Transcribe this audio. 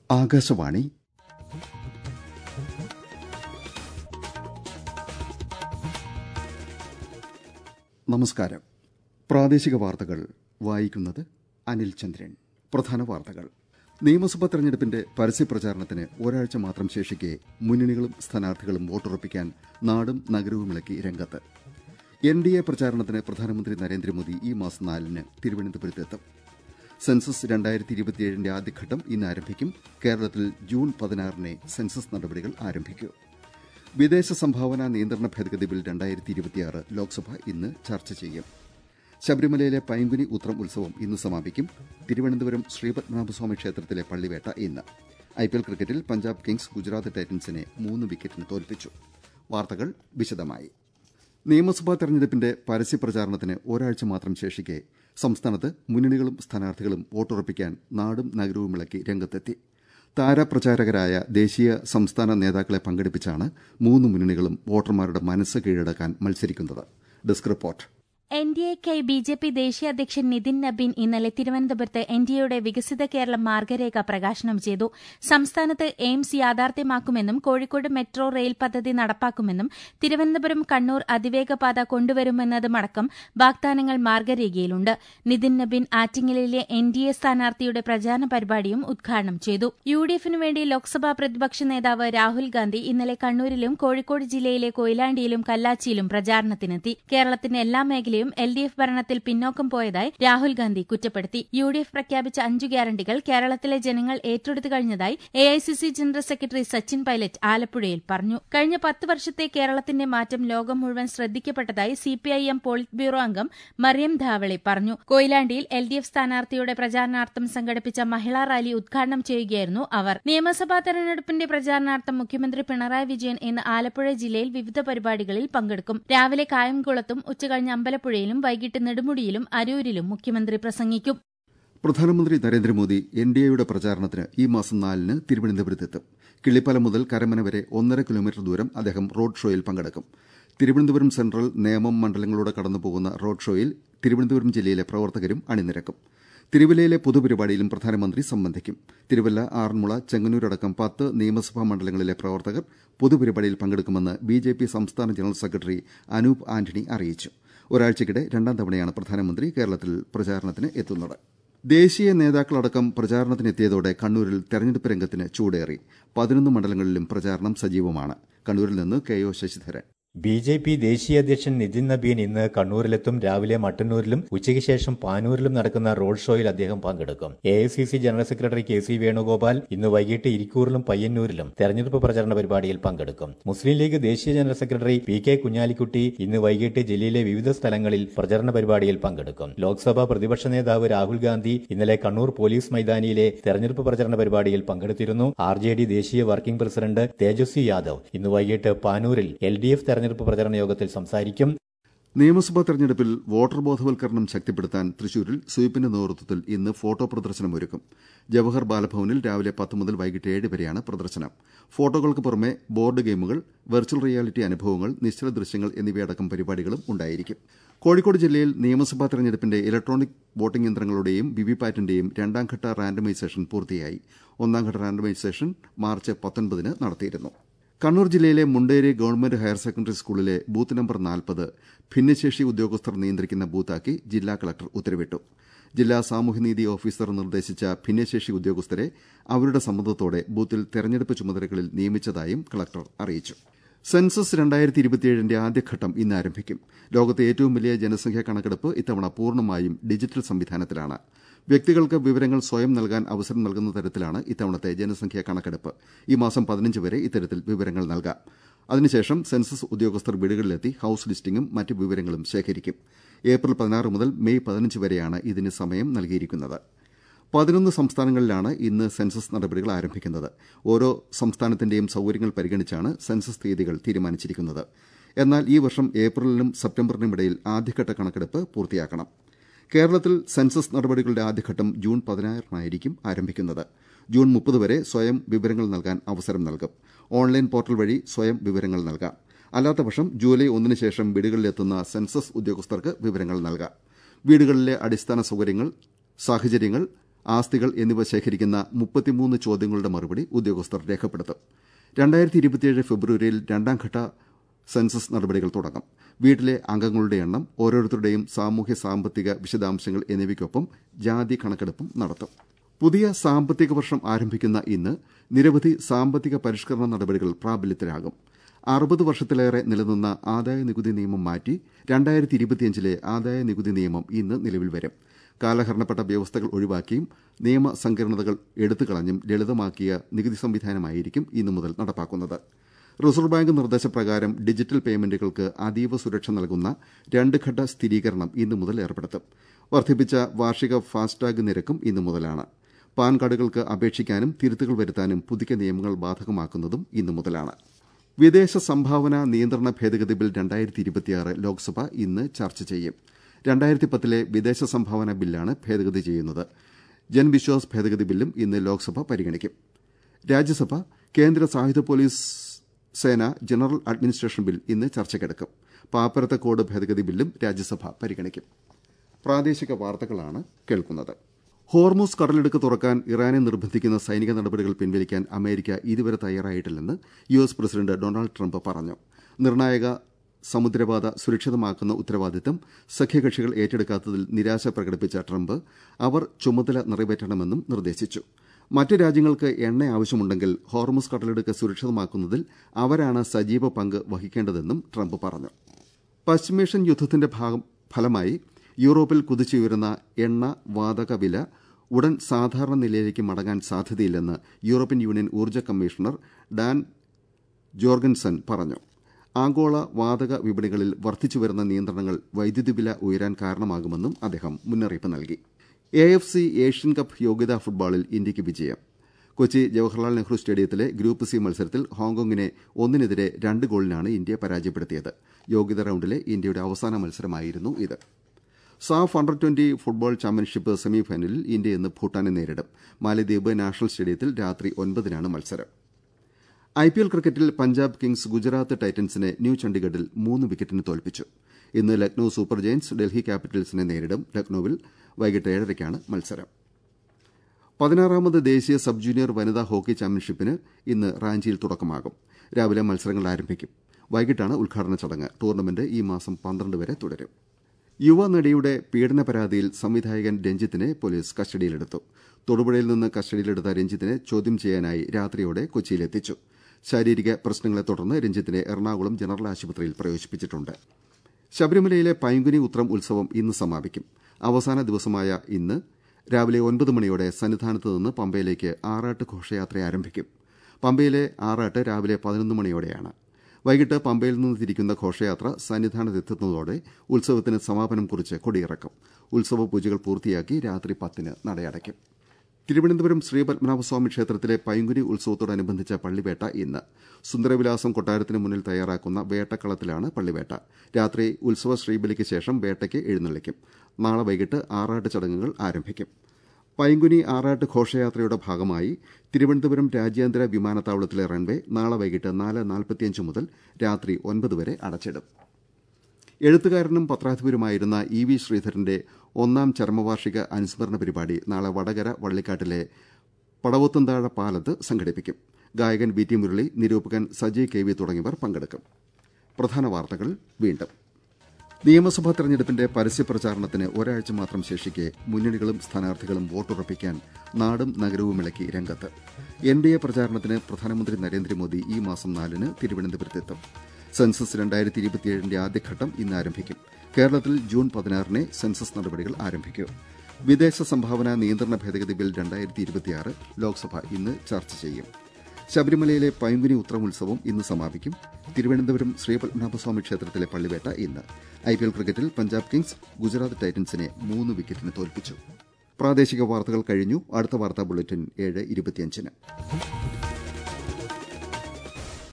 ആകാശവാണി നമസ്കാരം പ്രാദേശിക വാർത്തകൾ വായിക്കുന്നത് അനിൽ ചന്ദ്രൻ പ്രധാന വാർത്തകൾ നിയമസഭാ തെരഞ്ഞെടുപ്പിന്റെ പരസ്യപ്രചാരണത്തിന് ഒരാഴ്ച മാത്രം ശേഷിക്കെ മുന്നണികളും സ്ഥാനാർത്ഥികളും വോട്ടുറപ്പിക്കാൻ നാടും നഗരവുമിളക്കി രംഗത്ത് എൻ ഡി എ പ്രചാരണത്തിന് പ്രധാനമന്ത്രി നരേന്ദ്രമോദി ഈ മാസം നാലിന് തിരുവനന്തപുരത്തെത്തും സെൻസസ് രണ്ടായിരത്തി ഇരുപത്തിയേഴിന്റെ ആദ്യഘട്ടം ഇന്ന് ആരംഭിക്കും കേരളത്തിൽ ജൂൺ പതിനാറിനെ സെൻസസ് നടപടികൾ ആരംഭിക്കും വിദേശ സംഭാവന നിയന്ത്രണ ഭേദഗതി ബിൽ രണ്ടായിരത്തി ഇരുപത്തിയാറ് ലോക്സഭ ഇന്ന് ചർച്ച ചെയ്യും ശബരിമലയിലെ പൈങ്കുനി ഉത്രം ഉത്സവം ഇന്ന് സമാപിക്കും തിരുവനന്തപുരം ശ്രീപത്മനാഭസ്വാമി ക്ഷേത്രത്തിലെ പള്ളിവേട്ട ഇന്ന് ഐപിഎൽ ക്രിക്കറ്റിൽ പഞ്ചാബ് കിങ്സ് ഗുജറാത്ത് ടൈറ്റൻസിനെ മൂന്ന് വിക്കറ്റിന് തോൽപ്പിച്ചു വാർത്തകൾ വിശദമായി നിയമസഭാ തെരഞ്ഞെടുപ്പിന്റെ പരസ്യപ്രചാരണത്തിന് ഒരാഴ്ച മാത്രം ശേഷിക്കെ സംസ്ഥാനത്ത് മുന്നണികളും സ്ഥാനാർത്ഥികളും വോട്ടുറപ്പിക്കാൻ നാടും നഗരവുമിളക്കി രംഗത്തെത്തി താരപ്രചാരകരായ ദേശീയ സംസ്ഥാന നേതാക്കളെ പങ്കെടുപ്പിച്ചാണ് മൂന്ന് മുന്നണികളും വോട്ടർമാരുടെ മനസ്സ് കീഴടക്കാൻ മത്സരിക്കുന്നത് ഡെസ്ക് റിപ്പോർട്ട് എൻ ഡി എക്കായി ബി ജെ പി ദേശീയ അധ്യക്ഷൻ നിതിൻ നബീൻ ഇന്നലെ തിരുവനന്തപുരത്ത് എൻ ഡി എയുടെ വികസിത കേരളം മാർഗരേഖ പ്രകാശനം ചെയ്തു സംസ്ഥാനത്ത് എയിംസ് യാഥാർത്ഥ്യമാക്കുമെന്നും കോഴിക്കോട് മെട്രോ റെയിൽ പദ്ധതി നടപ്പാക്കുമെന്നും തിരുവനന്തപുരം കണ്ണൂർ അതിവേഗപാത കൊണ്ടുവരുമെന്നതുമടക്കം വാഗ്ദാനങ്ങൾ മാർഗരേഖയിലുണ്ട് നിതിൻ നബീൻ ആറ്റിങ്ങലിലെ എൻ ഡി എ സ്ഥാനാർത്ഥിയുടെ പ്രചാരണ പരിപാടിയും ഉദ്ഘാടനം ചെയ്തു യു ഡി എഫിനു വേണ്ടി ലോക്സഭാ പ്രതിപക്ഷ നേതാവ് രാഹുൽ ഗാന്ധി ഇന്നലെ കണ്ണൂരിലും കോഴിക്കോട് ജില്ലയിലെ കൊയിലാണ്ടിയിലും കല്ലാച്ചിയിലും പ്രചാരണത്തിനെത്തി കേരളത്തിന്റെ എല്ലാ മേഖലയും മേഖലയും എൽ ഡി എഫ് ഭരണത്തിൽ പിന്നോക്കം പോയതായി രാഹുൽ ഗാന്ധി കുറ്റപ്പെടുത്തി യു ഡി എഫ് പ്രഖ്യാപിച്ച അഞ്ചു ഗ്യാരണ്ടികൾ കേരളത്തിലെ ജനങ്ങൾ ഏറ്റെടുത്തു കഴിഞ്ഞതായി A I C C general secretary Sachin Pilot ആലപ്പുഴയിൽ പറഞ്ഞു കഴിഞ്ഞ പത്ത് വർഷത്തെ കേരളത്തിന്റെ മാറ്റം ലോകം മുഴുവൻ ശ്രദ്ധിക്കപ്പെട്ടതായി C P I M polit bureau അംഗം മറിയം ധാവളെ പറഞ്ഞു കൊയിലാണ്ടിയിൽ എൽ ഡി എഫ് സ്ഥാനാർത്ഥിയുടെ പ്രചാരണാർത്ഥം സംഘടിപ്പിച്ച മഹിളാ റാലി ഉദ്ഘാടനം ചെയ്യുകയായിരുന്നു അവർ നിയമസഭാ തെരഞ്ഞെടുപ്പിന്റെ പ്രചാരണാർത്ഥം മുഖ്യമന്ത്രി പിണറായി വിജയൻ ഇന്ന് ആലപ്പുഴ ജില്ലയിൽ വിവിധ പരിപാടികളിൽ പങ്കെടുക്കും രാവിലെ കായംകുളത്തും ഉച്ചകഴിഞ്ഞ് അമ്പലപ്പുഴ ആലപ്പുഴയിലും വൈകിട്ട് നെടുമുടിയിലും അരൂരിലും മുഖ്യമന്ത്രി പ്രസംഗിക്കും പ്രധാനമന്ത്രി നരേന്ദ്രമോദി എൻ ഡി എയുടെ പ്രചാരണത്തിന് ഈ മാസം നാലിന് തിരുവനന്തപുരത്തെത്തും കിള്ളിപ്പാലം മുതൽ കരമന വരെ ഒന്നര കിലോമീറ്റർ ദൂരം അദ്ദേഹം റോഡ് ഷോയിൽ പങ്കെടുക്കും തിരുവനന്തപുരം സെൻട്രൽ നേമം മണ്ഡലങ്ങളിലൂടെ കടന്നുപോകുന്ന റോഡ് ഷോയിൽ തിരുവനന്തപുരം ജില്ലയിലെ പ്രവർത്തകരും അണിനിരക്കും തിരുവല്ലയിലെ പൊതുപരിപാടിയിലും പ്രധാനമന്ത്രി സംബന്ധിക്കും തിരുവല്ല ആറന്മുള ചെങ്ങന്നൂരടക്കം പത്ത് നിയമസഭാ മണ്ഡലങ്ങളിലെ പ്രവർത്തകർ പൊതുപരിപാടിയിൽ പങ്കെടുക്കുമെന്ന് ബി ജെ പി സംസ്ഥാന ജനറൽ സെക്രട്ടറി അനൂപ് ആന്റണി അറിയിച്ചു ഒരാഴ്ചയ്ക്കിടെ രണ്ടാം തവണയാണ് പ്രധാനമന്ത്രി കേരളത്തിൽ പ്രചാരണത്തിന് എത്തുന്നത് ദേശീയ നേതാക്കളടക്കം പ്രചാരണത്തിനെത്തിയതോടെ കണ്ണൂരിൽ തെരഞ്ഞെടുപ്പ് രംഗത്തിന് ചൂടേറി പതിനൊന്ന് മണ്ഡലങ്ങളിലും പ്രചാരണം സജീവമാണ് കണ്ണൂരിൽ നിന്ന് K O Sasidharan B J P ദേശീയ അധ്യക്ഷൻ നിതിൻ നബീൻ ഇന്ന് കണ്ണൂരിലെത്തും രാവിലെ മട്ടന്നൂരിലും ഉച്ചയ്ക്ക് ശേഷം പാനൂരിലും നടക്കുന്ന റോഡ് ഷോയിൽ അദ്ദേഹം പങ്കെടുക്കും A I C C general secretary K C Venugopal ഇന്ന് വൈകിട്ട് ഇരിക്കൂറിലും പയ്യന്നൂരിലും തെരഞ്ഞെടുപ്പ് പ്രചരണ പരിപാടിയിൽ പങ്കെടുക്കും മുസ്ലിം ലീഗ് ദേശീയ general secretary P K Kunhalikutty ഇന്ന് വൈകിട്ട് ജില്ലയിലെ വിവിധ സ്ഥലങ്ങളിൽ പ്രചരണ പരിപാടിയിൽ പങ്കെടുക്കും ലോക്സഭാ പ്രതിപക്ഷ നേതാവ് രാഹുൽ ഗാന്ധി ഇന്നലെ കണ്ണൂർ പോലീസ് മൈതാനിയിലെ തെരഞ്ഞെടുപ്പ് പ്രചരണ പരിപാടിയിൽ പങ്കെടുത്തിരുന്നു ആർ ജെ ഡി ദേശീയ വർക്കിംഗ് പ്രസിഡന്റ് തേജസ്വി യാദവ് ഇന്ന് വൈകിട്ട് പാനൂരിൽ എൽ ഡി എഫ് തെരഞ്ഞെടുപ്പ് പ്രചരണ യോഗത്തിൽ സംസാരിക്കും നിയമസഭാ തെരഞ്ഞെടുപ്പിൽ വോട്ടർ ബോധവൽക്കരണം ശക്തിപ്പെടുത്താൻ തൃശൂരിൽ സ്വീപിന്റെ നേതൃത്വത്തിൽ ഇന്ന് ഫോട്ടോ പ്രദർശനം ഒരുക്കും ജവഹർ ബാലഭവനിൽ രാവിലെ പത്ത് മുതൽ വൈകിട്ട് ഏഴ് വരെയാണ് പ്രദർശനം ഫോട്ടോകൾക്ക് പുറമെ ബോർഡ് ഗെയിമുകൾ വെർച്വൽ റിയാലിറ്റി അനുഭവങ്ങൾ നിശ്ചല ദൃശ്യങ്ങൾ എന്നിവയടക്കം പരിപാടികളും ഉണ്ടായിരിക്കും കോഴിക്കോട് ജില്ലയിൽ നിയമസഭാ തെരഞ്ഞെടുപ്പിന്റെ ഇലക്ട്രോണിക് വോട്ടിംഗ് യന്ത്രങ്ങളുടെയും വിവിപാറ്റിന്റെയും രണ്ടാംഘട്ട റാൻഡമൈസേഷൻ പൂർത്തിയായി ഒന്നാംഘട്ട റാൻഡമൈസേഷൻ മാർച്ച് പത്തൊൻപതിന് നടത്തിയിരുന്നു കണ്ണൂർ ജില്ലയിലെ മുണ്ടേരി ഗവൺമെന്റ് ഹയർ സെക്കൻഡറി സ്കൂളിലെ ബൂത്ത് നമ്പർ നാൽപ്പത് ഭിന്നശേഷി ഉദ്യോഗസ്ഥർ നിയന്ത്രിക്കുന്ന ബൂത്താക്കി ജില്ലാ കളക്ടർ ഉത്തരവിട്ടു ജില്ലാ സാമൂഹ്യനീതി ഓഫീസർ നിർദ്ദേശിച്ച ഭിന്നശേഷി ഉദ്യോഗസ്ഥരെ അവരുടെ സമ്മതത്തോടെ ബൂത്തിൽ തെരഞ്ഞെടുപ്പ് ചുമതലകളിൽ നിയമിച്ചതായും കളക്ടർ അറിയിച്ചു സെൻസസ് രണ്ടായിരത്തി ഇരുപത്തിയേഴിന്റെ ആദ്യഘട്ടം ഇന്ന് ആരംഭിക്കും ലോകത്തെ ഏറ്റവും വലിയ ജനസംഖ്യാ കണക്കെടുപ്പ് ഇത്തവണ പൂർണ്ണമായും ഡിജിറ്റൽ സംവിധാനത്തിലാണ് വ്യക്തികൾക്ക് വിവരങ്ങൾ സ്വയം നൽകാൻ അവസരം നൽകുന്ന തരത്തിലാണ് ഇത്തവണത്തെ ജനസംഖ്യാ കണക്കെടുപ്പ് ഈ മാസം പതിനഞ്ച് വരെ ഇത്തരത്തിൽ വിവരങ്ങൾ നൽകാം അതിനുശേഷം സെൻസസ് ഉദ്യോഗസ്ഥർ വീടുകളിലെത്തി ഹൌസ് ലിസ്റ്റിംഗും മറ്റ് വിവരങ്ങളും ശേഖരിക്കും ഏപ്രിൽ പതിനാറ് മുതൽ മെയ് പതിനഞ്ച് വരെയാണ് ഇതിന് സമയം നൽകിയിരിക്കുന്നത് പതിനൊന്ന് സംസ്ഥാനങ്ങളിലാണ് ഇന്ന് സെൻസസ് നടപടികൾ ആരംഭിക്കുന്നത് ഓരോ സംസ്ഥാനത്തിന്റെയും സൌകര്യങ്ങൾ പരിഗണിച്ചാണ് സെൻസസ് തീയതികൾ തീരുമാനിച്ചിരിക്കുന്നത് എന്നാൽ ഈ വർഷം ഏപ്രിലിനും സെപ്റ്റംബറിനും ഇടയിൽ ആദ്യഘട്ട കണക്കെടുപ്പ് പൂർത്തിയാക്കണം കേരളത്തിൽ സെൻസസ് നടപടികളുടെ ആദ്യഘട്ടം ജൂൺ പതിനാറിനായിരിക്കും ആരംഭിക്കുന്നത് ജൂൺ മുപ്പത് വരെ സ്വയം വിവരങ്ങൾ നൽകാൻ അവസരം നൽകും ഓൺലൈൻ പോർട്ടൽ വഴി സ്വയം വിവരങ്ങൾ നൽകാം അല്ലാത്തപക്ഷം ജൂലൈ ഒന്നിന് ശേഷം വീടുകളിലെത്തുന്ന സെൻസസ് ഉദ്യോഗസ്ഥർക്ക് വിവരങ്ങൾ നൽകാം വീടുകളിലെ അടിസ്ഥാന സൌകര്യങ്ങൾ സാഹചര്യങ്ങൾ ആസ്തികൾ എന്നിവ ശേഖരിക്കുന്ന മുപ്പത്തിമൂന്ന് ചോദ്യങ്ങളുടെ മറുപടി ഉദ്യോഗസ്ഥർ രേഖപ്പെടുത്തും രണ്ടായിരത്തി ഇരുപത്തിയേഴ് ഫെബ്രുവരിയിൽ രണ്ടാംഘട്ട സെൻസസ് നടപടികൾ തുടങ്ങും വീട്ടിലെ അംഗങ്ങളുടെ എണ്ണം ഓരോരുത്തരുടെയും സാമൂഹ്യ സാമ്പത്തിക വിശദാംശങ്ങൾ എന്നിവയ്ക്കൊപ്പം ജാതി കണക്കെടുപ്പും നടത്തും പുതിയ സാമ്പത്തിക വർഷം ആരംഭിക്കുന്ന ഇന്ന് നിരവധി സാമ്പത്തിക പരിഷ്കരണ നടപടികൾ പ്രാബല്യത്തിലാകും അറുപത് വർഷത്തിലേറെ നിലനിന്ന ആദായ നികുതി നിയമം മാറ്റി രണ്ടായിരത്തി ഇരുപത്തിയഞ്ചിലെ ആദായ നികുതി നിയമം ഇന്ന് നിലവിൽ വരും കാലഹരണപ്പെട്ട വ്യവസ്ഥകൾ ഒഴിവാക്കിയും നിയമസങ്കീർണതകൾ എടുത്തുകളഞ്ഞും ലളിതമാക്കിയ നികുതി സംവിധാനമായിരിക്കും ഇന്നു മുതൽ നടപ്പാക്കുന്നത് റിസർവ് ബാങ്ക് നിർദ്ദേശപ്രകാരം ഡിജിറ്റൽ പേയ്മെന്റുകൾക്ക് അതീവ സുരക്ഷ നൽകുന്ന രണ്ട് ഘട്ട സ്ഥിരീകരണം ഇന്നു മുതൽ ഏർപ്പെടുത്തും വർദ്ധിപ്പിച്ച വാർഷിക ഫാസ്ടാഗ് നിരക്കും ഇന്നു മുതലാണ് പാൻ കാർഡുകൾക്ക് അപേക്ഷിക്കാനും തിരുത്തുകൾ വരുത്താനും പുതുക്കിയ നിയമങ്ങൾ ബാധകമാക്കുന്നതും ഇന്നു മുതലാണ് വിദേശ സംഭാവന നിയന്ത്രണ ഭേദഗതി ബിൽ രണ്ടായിരത്തി ഇരുപത്തിയാറ് ലോക്സഭ ഇന്ന് ചർച്ച ചെയ്യും രണ്ടായിരത്തി പത്തിലെ വിദേശ സംഭാവന ബില്ലാണ് ഭേദഗതി ചെയ്യുന്നത് ജൻവിശ്വാസ് ഭേദഗതി ബില്ലും ഇന്ന് ലോക്സഭ പരിഗണിക്കും രാജ്യസഭ കേന്ദ്ര സായുധ പോലീസ് സേന ജനറൽ അഡ്മിനിസ്ട്രേഷൻ ബിൽ ഇന്ന് ചർച്ചയ്ക്കെടുക്കും പാപ്പരത്ത കോഡ് ഭേദഗതി ബില്ലും രാജ്യസഭ പരിഗണിക്കും പ്രാദേശിക വാർത്തകളാണ് കേൾക്കുന്നത് ഹോർമൂസ് കടലെടുക്ക് തുറക്കാൻ ഇറാനെ നിർബന്ധിക്കുന്ന സൈനിക നടപടികൾ പിൻവലിക്കാൻ അമേരിക്ക ഇതുവരെ തയ്യാറായിട്ടില്ലെന്ന് U S president Donald Trump പറഞ്ഞു നിർണായക സമുദ്രപാത സുരക്ഷിതമാക്കുന്ന ഉത്തരവാദിത്തം സഖ്യകക്ഷികൾ ഏറ്റെടുക്കാത്തതിൽ നിരാശ പ്രകടിപ്പിച്ച ട്രംപ് അവർ ചുമതല നിറവേറ്റണമെന്നും നിർദ്ദേശിച്ചു മറ്റ് രാജ്യങ്ങൾക്ക് എണ്ണ ആവശ്യമുണ്ടെങ്കിൽ ഹോർമസ് കടലെടുക്ക് സുരക്ഷിതമാക്കുന്നതിൽ അവരാണ് സജീവ പങ്ക് വഹിക്കേണ്ടതെന്നും ട്രംപ് പറഞ്ഞു പശ്ചിമേഷ്യൻ യുദ്ധത്തിന്റെ ഫലമായി യൂറോപ്പിൽ കുതിച്ചുയരുന്ന എണ്ണ വാതക വില ഉടൻ സാധാരണ നിലയിലേക്ക് മടങ്ങാൻ സാധ്യതയില്ലെന്ന് യൂറോപ്യൻ യൂണിയൻ ഊർജ്ജ കമ്മീഷണർ ഡാൻ ജോർഗൻസൺ പറഞ്ഞു ആഗോള വാതക വിപണികളിൽ വർദ്ധിച്ചുവരുന്ന നിയന്ത്രണങ്ങൾ വൈദ്യുതി വില ഉയരാൻ കാരണമാകുമെന്നും അദ്ദേഹം മുന്നറിയിപ്പ് നൽകി A F C Asian cup യോഗ്യതാ ഫുട്ബോളിൽ ഇന്ത്യയ്ക്ക് വിജയം കൊച്ചി ജവഹർലാൽ നെഹ്റു സ്റ്റേഡിയത്തിലെ ഗ്രൂപ്പ് സി മത്സരത്തിൽ ഹോങ്കോങ്ങിനെ ഒന്നിനെതിരെ രണ്ട് ഗോളിനാണ് ഇന്ത്യ പരാജയപ്പെടുത്തിയത് യോഗ്യതാ റൌണ്ടിലെ ഇന്ത്യയുടെ അവസാന മത്സരമായിരുന്നു ഇത് SAFF under twenty football championship സെമിഫൈനലിൽ ഇന്ത്യ ഇന്ന് ഭൂട്ടാനെ നേരിടും മാലിദ്വീപ് നാഷണൽ സ്റ്റേഡിയത്തിൽ രാത്രി ഒൻപതിനാണ് മത്സരം ഐപിഎൽ ക്രിക്കറ്റിൽ പഞ്ചാബ് കിങ്സ് ഗുജറാത്ത് ടൈറ്റൻസിനെ ന്യൂ ചണ്ഡിഗഡിൽ മൂന്ന് വിക്കറ്റിന് തോൽപ്പിച്ചു ഇന്ന് ലക്നൌ സൂപ്പർ ജയന്റ്സ് ഡൽഹി ക്യാപിറ്റൽസിനെ നേരിടും ലക്നൌവിൽ വൈകിട്ട് ഏഴരയ്ക്കാണ് മത്സരം പതിനാറാമത് ദേശീയ സബ് ജൂനിയർ വനിതാ ഹോക്കി ചാമ്പ്യൻഷിപ്പിന് ഇന്ന് റാഞ്ചിയിൽ തുടക്കമാകും രാവിലെ മത്സരങ്ങൾ ആരംഭിക്കും വൈകിട്ടാണ് ഉദ്ഘാടന ചടങ്ങ് ടൂർണമെന്റ് ഈ മാസം പന്ത്രണ്ട് വരെ തുടരും യുവ നടിയുടെ പീഡന പരാതിയിൽ സംവിധായകൻ രഞ്ജിത്തിനെ പോലീസ് കസ്റ്റഡിയിലെടുത്തു തൊടുപുഴയിൽ നിന്ന് കസ്റ്റഡിയിലെടുത്ത രഞ്ജിത്തിനെ ചോദ്യം ചെയ്യാനായി രാത്രിയോടെ കൊച്ചിയിലെത്തിച്ചു ശാരീരിക പ്രശ്നങ്ങളെ തുടർന്ന് രഞ്ജിത്തിനെ എറണാകുളം ജനറൽ ആശുപത്രിയിൽ പ്രവേശിപ്പിച്ചിട്ടുണ്ട് ശബരിമലയിലെ പൈങ്കുനി ഉത്രം ഉത്സവം ഇന്ന് സമാപിക്കും അവസാന ദിവസമായ ഇന്ന് രാവിലെ ഒൻപത് മണിയോടെ സന്നിധാനത്ത് നിന്ന് പമ്പയിലേക്ക് ആറാട്ട് ഘോഷയാത്ര ആരംഭിക്കും പമ്പയിലെ ആറാട്ട് രാവിലെ പതിനൊന്ന് മണിയോടെയാണ് വൈകിട്ട് പമ്പയിൽ നിന്ന് തിരിക്കുന്ന ഘോഷയാത്ര സന്നിധാനത്തെത്തുന്നതോടെ ഉത്സവത്തിന് സമാപനം കുറിച്ച് കൊടിയിറക്കും ഉത്സവ പൂജകൾ പൂർത്തിയാക്കി രാത്രി പത്തിന് നടയടയ്ക്കും തിരുവനന്തപുരം ശ്രീപത്മനാഭസ്വാമി ക്ഷേത്രത്തിലെ പൈങ്കുനി ഉത്സവത്തോടനുബന്ധിച്ച പള്ളിവേട്ട ഇന്ന് സുന്ദരവിലാസം കൊട്ടാരത്തിന് മുന്നിൽ തയ്യാറാക്കുന്ന വേട്ടക്കളത്തിലാണ് പള്ളിവേട്ട രാത്രി ഉത്സവ ശ്രീബലിക്ക് ശേഷം വേട്ടയ്ക്ക് എഴുന്നള്ളിക്കും നാളെ വൈകിട്ട് ആറാട്ട് ചടങ്ങുകൾ ആരംഭിക്കും പൈങ്കുനി ആറാട്ട് ഘോഷയാത്രയുടെ ഭാഗമായി തിരുവനന്തപുരം രാജ്യാന്തര വിമാനത്താവളത്തിലെ റൺവേ നാളെ വൈകിട്ട് നാല് നാൽപ്പത്തിയഞ്ച് മുതൽ രാത്രി ഒൻപത് വരെ അടച്ചിടും എഴുത്തുകാരനും പത്രാധിപരുമായിരുന്ന ഇ വി ശ്രീധരന്റെ ഒന്നാം ചരമവാർഷിക അനുസ്മരണ പരിപാടി നാളെ വടകര വള്ളിക്കാട്ടിലെ പടവത്തുംതാഴ പാലത്ത് സംഘടിപ്പിക്കും ഗായകൻ വി ടി മുരളി നിരൂപകൻ സജയ് കെ വി തുടങ്ങിയവർ പങ്കെടുക്കും പ്രധാന വാർത്തകൾ വീണ്ടും നിയമസഭാ തെരഞ്ഞെടുപ്പിന്റെ പരസ്യപ്രചാരണത്തിന് ഒരാഴ്ച മാത്രം ശേഷിക്കെ മുന്നണികളും സ്ഥാനാർത്ഥികളും വോട്ടുറപ്പിക്കാൻ നാടും നഗരവും ഇളക്കി രംഗത്ത് എൻ ഡി എ പ്രചാരണത്തിന് പ്രധാനമന്ത്രി നരേന്ദ്രമോദി ഈ മാസം നാലിന് തിരുവനന്തപുരത്തെത്തും സെൻസസ് രണ്ടായിരത്തി ഇരുപത്തിയേഴിന്റെ ആദ്യഘട്ടം ഇന്ന് ആരംഭിക്കും കേരളത്തിൽ ജൂൺ പതിനാറിന് സെൻസസ് നടപടികൾ ആരംഭിക്കൂ വിദേശ സംഭാവന നിയന്ത്രണ ഭേദഗതി ബിൽ രണ്ടായിരത്തി ഇരുപത്തിയാറ് ലോക്സഭ ഇന്ന് ചർച്ച ചെയ്യും ശബരിമലയിലെ പൈങ്കുനി ഉത്രം ഉത്സവം ഇന്ന് സമാപിക്കും തിരുവനന്തപുരം ശ്രീപത്മനാഭസ്വാമി ക്ഷേത്രത്തിലെ പള്ളിവേട്ട ഇന്ന് ഐപിഎൽ ക്രിക്കറ്റിൽ പഞ്ചാബ് കിങ്സ് ഗുജറാത്ത് ടൈറ്റൻസിനെ മൂന്ന് വിക്കറ്റിന് തോൽപ്പിച്ചു പ്രാദേശിക വാർത്തകൾ കഴിഞ്ഞു അടുത്ത വാർത്താ ബുള്ളറ്റിൻ ഏഴ് ഇരുപത്തിയഞ്ചിന്